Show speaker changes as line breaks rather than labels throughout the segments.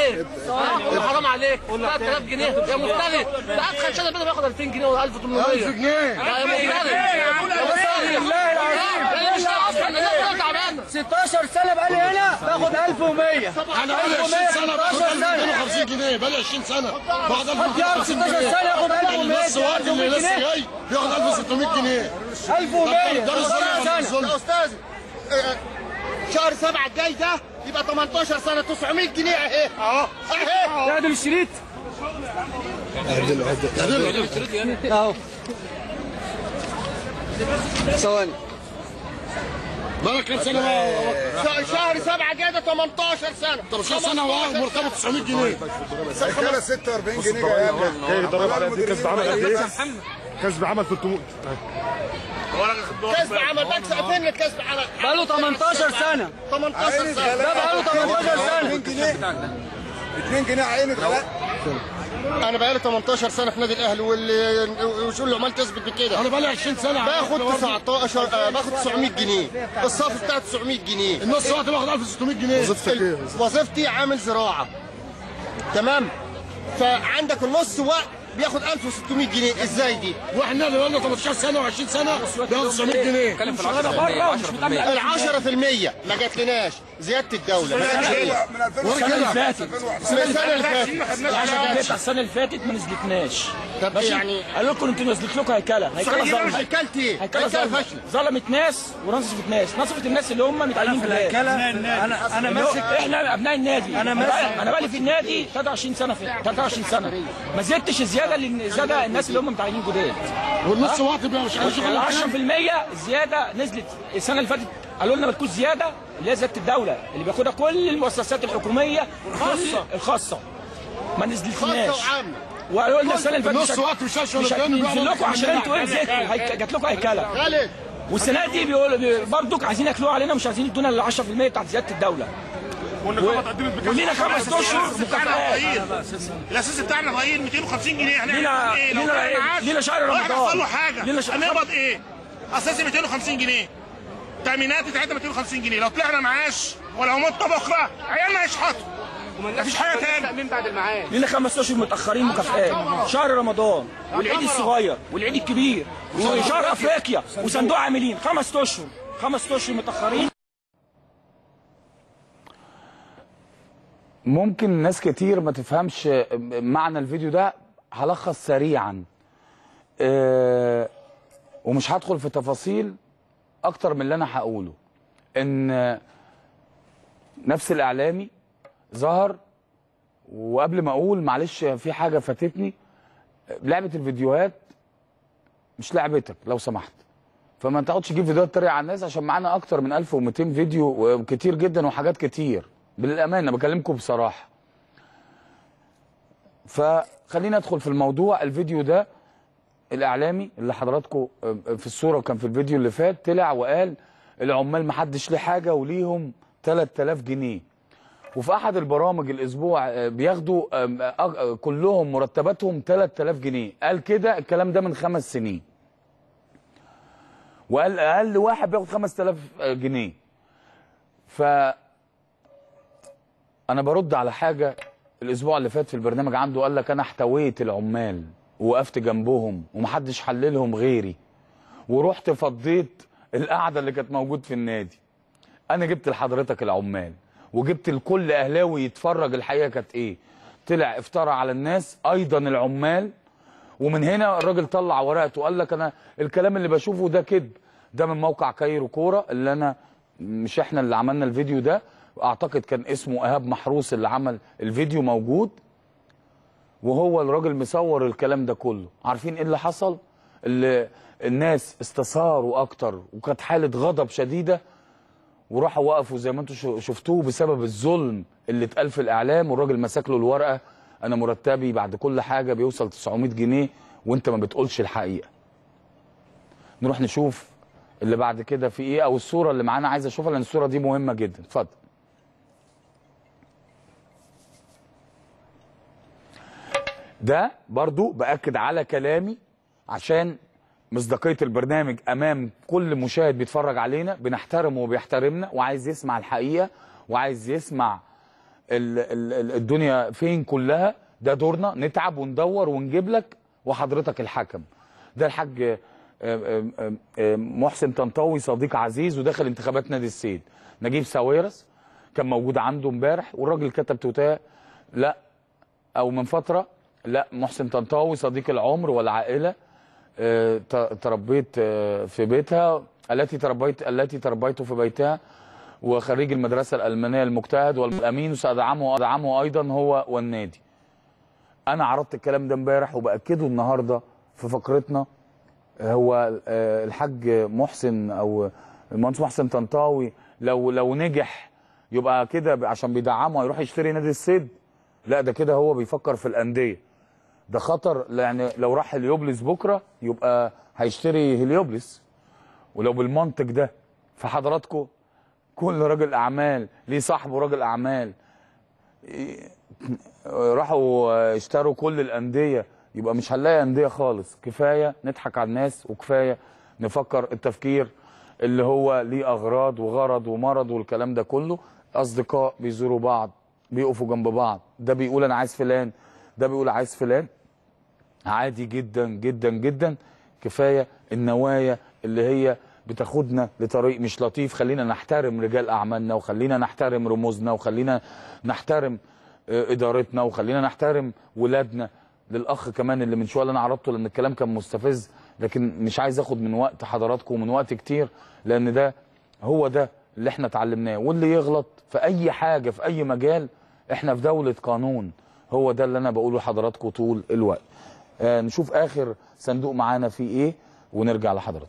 جنيه ها؟ حرام عليك 3000 جنيه يا مفتري ده ادخل شهاده بدل بياخد 2000 جنيه ولا 1800
1000 جنيه
يا مفتري يا مفتري
بالله العظيم.
انا مش اصلا الناس كلها تعبانه
16 سنه بقالي هنا باخد 1100
انا بقالي 20 سنه باخد 1250 جنيه بقالي 20 سنه باخد
حد يعرف
1250
16
جنيه
سنه ياخد 1100
النص وقت اللي
1100
لسه
جنيه
جاي بياخد 1600 جنيه
1100
ده الظلم
سنه
الظلم
يا استاذ آه، شهر سبعة الجاي ده يبقى 18 سنة 900 جنيه اهي اهو اهي
تعدل الشريط اهو ثواني
بقى كام سنه بقى
ش- شهر سبعة الجاي ده 18 سنه
13 سنه وواحد مرتبه 900 جنيه
كده 46 جنيه جايه
ايه ضرب على قد ايه كسب عمل قد ايه كسب عمل 300
كسب عمل بكسب فين الكسب عمل
بقاله 18 سنه
18 سنة
ده بقاله 18 سنه
2 جنيه 2 جنيه عينك لا
انا بقالي 18 سنة في نادي الاهلي واللي وشو اللي عمال تثبت بكده
انا بقالي 20 سنه
باخد 19 آه، باخد 900 جنيه الصافي بتاعي 900 جنيه
النص وقت باخد 1600 جنيه
ال- وظيفتي عامل زراعه تمام فعندك النص وقت بياخد 1600 جنيه ازاي دي
واحنا اللي بقالنا 18 سنه و20 سنه بياخد 900 جنيه
ال 10% ما جاتلناش زياده الدوله ما جاتش ليه؟
من 2000
السنه اللي فاتت
من السنه اللي فاتت
السنه اللي فاتت ما نزلتناش
طب إيه يعني
قالوا لكم انتوا نزلت لكم هيكله هيكله ظلمت
هيكلت ايه؟
هيكله
هيكله
ظلمت
فاشله
ظلمت ناس ونصفت ناس نصفت الناس اللي هم متعلمين في الهيكله
انا انا
اللي هو
ماسك
احنا ابناء النادي انا
ماسك-
انا بقالي في النادي 23 سنه في 23 سنه ما زدتش الزياده اللي زاد الناس اللي هم متعينين جداد
والنص وقت بيبقى مش عارف
ال
يشغل
10% الزياده نزلت السنه اللي فاتت قالوا لنا ما تكونش زياده اللي هي زياده الدوله اللي بياخدها كل المؤسسات الحكوميه الخاصه الخاصه ما نزلتناش
خاصه وعامه
وقالوا لنا السنه اللي فاتت
النص
مش
وقت مش هشغل
مش
الدنيا
هننزل لكم عشان انتوا ايه زيتوا هيك- جات لكم هيكله
خالد
والسنه دي بيقولوا برضك عايزين ياكلوها علينا مش عايزين يدونا ال 10% بتاعت زياده الدوله
والنقابه اتقدمت بكام
ولينا خمس اشهر مكافآت
الاساس بتاعنا قليل 250 جنيه احنا
لينا-
هنعمل ايه لو
لينا-
طلعنا معاش
لينا شهر
واحد
رمضان.
حصل له حاجه
لينا ش-
هنقبض ايه اساسي 250 جنيه تامينات بتاعتنا 250 جنيه لو طلعنا معاش ولو مت بكره عيالنا هيشحطوا مفيش حاجه تاني
لينا خمس اشهر متاخرين مكافآت شهر رمضان والعيد الصغير والعيد الكبير وشهر افريقيا وصندوق عاملين خمس اشهر خمس اشهر متاخرين
ممكن ناس كتير ما تفهمش معنى الفيديو ده هلخص سريعا آه، ومش هدخل في تفاصيل اكتر من اللي انا هقوله ان نفس الاعلامي ظهر وقبل ما اقول معلش في حاجه فاتتني لعبه الفيديوهات مش لعبتك لو سمحت فما تقعدش تجيب فيديوهات تريق على الناس عشان معانا اكتر من 1200 فيديو وكتير جدا وحاجات كتير بالامانه بكلمكم بصراحه فخلينا ندخل في الموضوع الفيديو ده الاعلامي اللي حضراتكم في الصوره وكان في الفيديو اللي فات طلع وقال العمال محدش ليه حاجه وليهم 3000 جنيه وفي احد البرامج الاسبوع آه، بياخدوا آم، آه، آه، كلهم مرتباتهم 3000 جنيه قال كده الكلام ده من خمس سنين وقال اقل واحد بياخد 5000 جنيه ف انا برد على حاجه الاسبوع اللي فات في البرنامج عنده قال لك انا احتويت العمال ووقفت جنبهم ومحدش حللهم غيري ورحت فضيت القعده اللي كانت موجود في النادي انا جبت لحضرتك العمال وجبت لكل اهلاوي يتفرج الحقيقه كانت ايه طلع افترى على الناس ايضا العمال ومن هنا الراجل طلع ورقته وقال لك انا الكلام اللي بشوفه ده كذب ده من موقع كايرو كوره اللي انا مش احنا اللي عملنا الفيديو ده اعتقد كان اسمه ايهاب محروس اللي عمل الفيديو موجود وهو الراجل مصور الكلام ده كله عارفين ايه اللي حصل اللي الناس استثاروا اكتر وكانت حاله غضب شديده وراحوا وقفوا زي ما انتم شو- شفتوه بسبب الظلم اللي اتقال في الاعلام والراجل مسك له الورقه انا مرتبي بعد كل حاجه بيوصل 900 جنيه وانت ما بتقولش الحقيقه نروح نشوف اللي بعد كده في ايه او الصوره اللي معانا عايز اشوفها لان الصوره دي مهمه جدا اتفضل ده برضو باكد على كلامي عشان مصداقيه البرنامج امام كل مشاهد بيتفرج علينا بنحترمه وبيحترمنا وعايز يسمع الحقيقه وعايز يسمع ال ال ال الدنيا فين كلها ده دورنا نتعب وندور ونجيب لك وحضرتك الحكم ده الحاج آه، آه، آه، آه، محسن طنطاوي صديق عزيز ودخل انتخابات نادي السيد نجيب ساويرس كان موجود عنده امبارح والراجل كتب توتاه لا او من فتره لا محسن طنطاوي صديق العمر والعائله آه، ت- تربيت آه، في بيتها التي تربيت التي تربيت في بيتها وخريج المدرسه الالمانيه المجتهد والامين وسادعمه وادعمه ايضا هو والنادي. انا عرضت الكلام ده امبارح وباكده النهارده في فقرتنا هو آه، الحاج محسن او المهندس محسن طنطاوي لو لو نجح يبقى كده عشان بيدعمه هيروح يشتري نادي السد لا ده كده هو بيفكر في الانديه ده خطر يعني لو راح هليوبلس بكره يبقى هيشتري هليوبلس ولو بالمنطق ده فحضراتكم كل راجل اعمال ليه صاحبه راجل اعمال إيه، راحوا اشتروا كل الانديه يبقى مش هنلاقي انديه خالص كفايه نضحك على الناس وكفايه نفكر التفكير اللي هو ليه اغراض وغرض ومرض والكلام ده كله اصدقاء بيزوروا بعض بيقفوا جنب بعض ده بيقول انا عايز فلان ده بيقول عايز فلان عادي جدا جدا جدا كفايه النوايا اللي هي بتاخدنا لطريق مش لطيف خلينا نحترم رجال اعمالنا وخلينا نحترم رموزنا وخلينا نحترم آه، ادارتنا وخلينا نحترم ولادنا للاخ كمان اللي من شويه اللي انا عرضته لان الكلام كان مستفز لكن مش عايز اخد من وقت حضراتكم ومن وقت كتير لان ده هو ده اللي احنا اتعلمناه واللي يغلط في اي حاجه في اي مجال احنا في دوله قانون هو ده اللي انا بقوله لحضراتكم طول الوقت آه نشوف اخر صندوق معانا فيه ايه ونرجع لحضرتك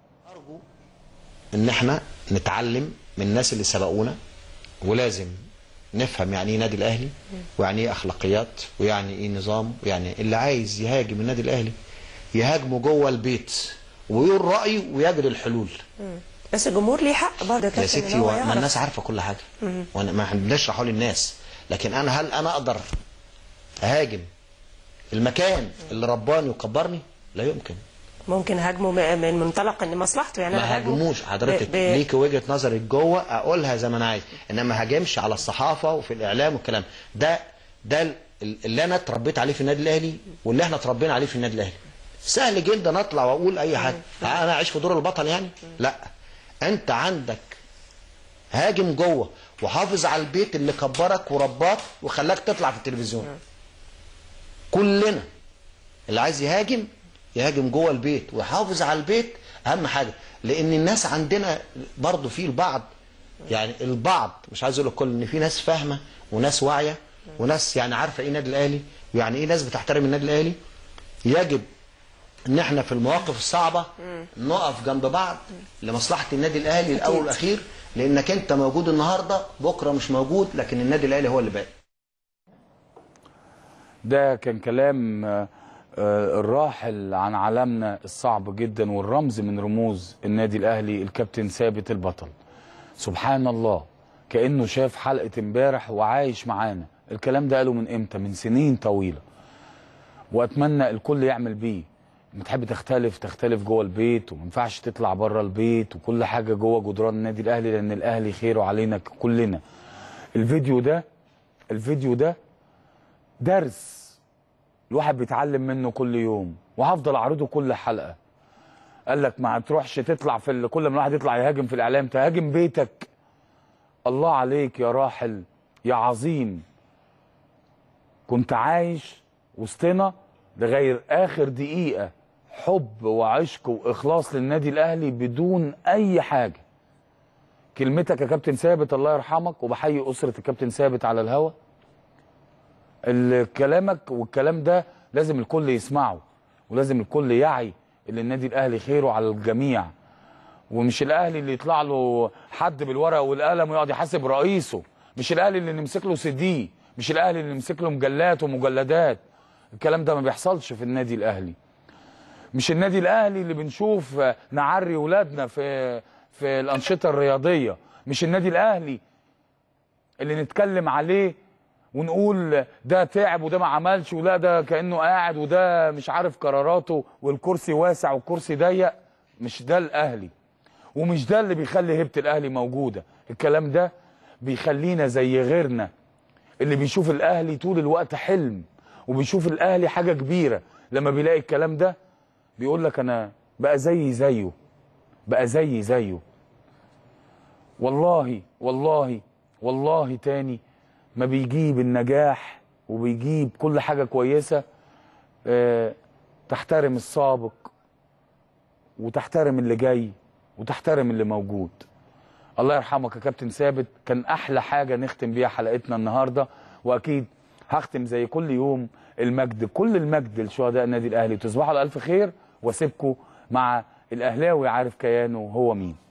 ان احنا نتعلم من الناس اللي سبقونا ولازم نفهم يعني ايه نادي الاهلي ويعني ايه اخلاقيات ويعني ايه نظام ويعني اللي عايز يهاجم النادي الاهلي يهاجمه جوه البيت ويقول رايه ويجد الحلول
بس الجمهور ليه حق برضه
يا
كابتن
ستي
إن هو
هو- ما
يعرف.
الناس عارفه كل حاجه
مم.
وانا ما احنا بنشرحه للناس لكن انا هل انا اقدر اهاجم المكان اللي رباني وكبرني لا يمكن
ممكن هاجمه م- من منطلق ان مصلحته يعني
ما
أنا هاجمه
هاجموش حضرتك
ب- ب-
ليك وجهه نظرك جوه اقولها زي ما انا عايز انما هاجمش على الصحافه وفي الاعلام والكلام ده ده ال- اللي انا اتربيت عليه في النادي الاهلي واللي احنا اتربينا عليه في النادي الاهلي سهل جدا اطلع واقول اي حاجه انا اعيش في دور البطل يعني لا انت عندك هاجم جوه وحافظ على البيت اللي كبرك ورباك وخلاك تطلع في التلفزيون كلنا اللي عايز يهاجم يهاجم جوه البيت ويحافظ على البيت اهم حاجه لان الناس عندنا برضو في البعض يعني البعض مش عايز اقول الكل ان في ناس فاهمه وناس واعيه وناس يعني عارفه ايه النادي الاهلي ويعني ايه ناس بتحترم النادي الاهلي يجب ان احنا في المواقف الصعبه نقف جنب بعض لمصلحه النادي الاهلي الاول والاخير لانك انت موجود النهارده بكره مش موجود لكن النادي الاهلي هو اللي باقي
ده كان كلام آه، آه، الراحل عن عالمنا الصعب جدا والرمز من رموز النادي الاهلي الكابتن ثابت البطل سبحان الله كانه شاف حلقه امبارح وعايش معانا الكلام ده قاله من امتى من سنين طويله واتمنى الكل يعمل بيه لما تحب تختلف تختلف جوه البيت وما ينفعش تطلع بره البيت وكل حاجه جوه جدران النادي الاهلي لان الاهلي خيره علينا كلنا الفيديو ده الفيديو ده درس الواحد بيتعلم منه كل يوم وهفضل اعرضه كل حلقه قال لك ما تروحش تطلع في ال- كل ما الواحد يطلع يهاجم في الاعلام تهاجم بيتك الله عليك يا راحل يا عظيم كنت عايش وسطنا لغايه اخر دقيقه حب وعشق واخلاص للنادي الاهلي بدون اي حاجه كلمتك يا كابتن ثابت الله يرحمك وبحيي اسره الكابتن ثابت على الهوا ال- كلامك والكلام ده لازم الكل يسمعه ولازم الكل يعي ان النادي الاهلي خيره على الجميع ومش الاهلي اللي يطلع له حد بالورقه والقلم ويقعد يحاسب رئيسه مش الاهلي اللي نمسك له سي دي مش الاهلي اللي نمسك له مجلات ومجلدات الكلام ده ما بيحصلش في النادي الاهلي مش النادي الاهلي اللي بنشوف نعري ولادنا في في الانشطه الرياضيه مش النادي الاهلي اللي نتكلم عليه ونقول ده تعب وده ما عملش ولا ده كانه قاعد وده مش عارف قراراته والكرسي واسع والكرسي ضيق مش ده الاهلي ومش ده اللي بيخلي هيبه الاهلي موجوده الكلام ده بيخلينا زي غيرنا اللي بيشوف الاهلي طول الوقت حلم وبيشوف الاهلي حاجه كبيره لما بيلاقي الكلام ده بيقول لك انا بقى زي زيه بقى زي زيه والله والله والله تاني ما بيجيب النجاح وبيجيب كل حاجه كويسه آه، تحترم السابق وتحترم اللي جاي وتحترم اللي موجود الله يرحمك يا كابتن ثابت كان احلى حاجه نختم بيها حلقتنا النهارده واكيد هختم زي كل يوم المجد كل المجد لشهداء النادي الاهلي وتصبحوا على الف خير واسيبكم مع الاهلاوي عارف كيانه هو مين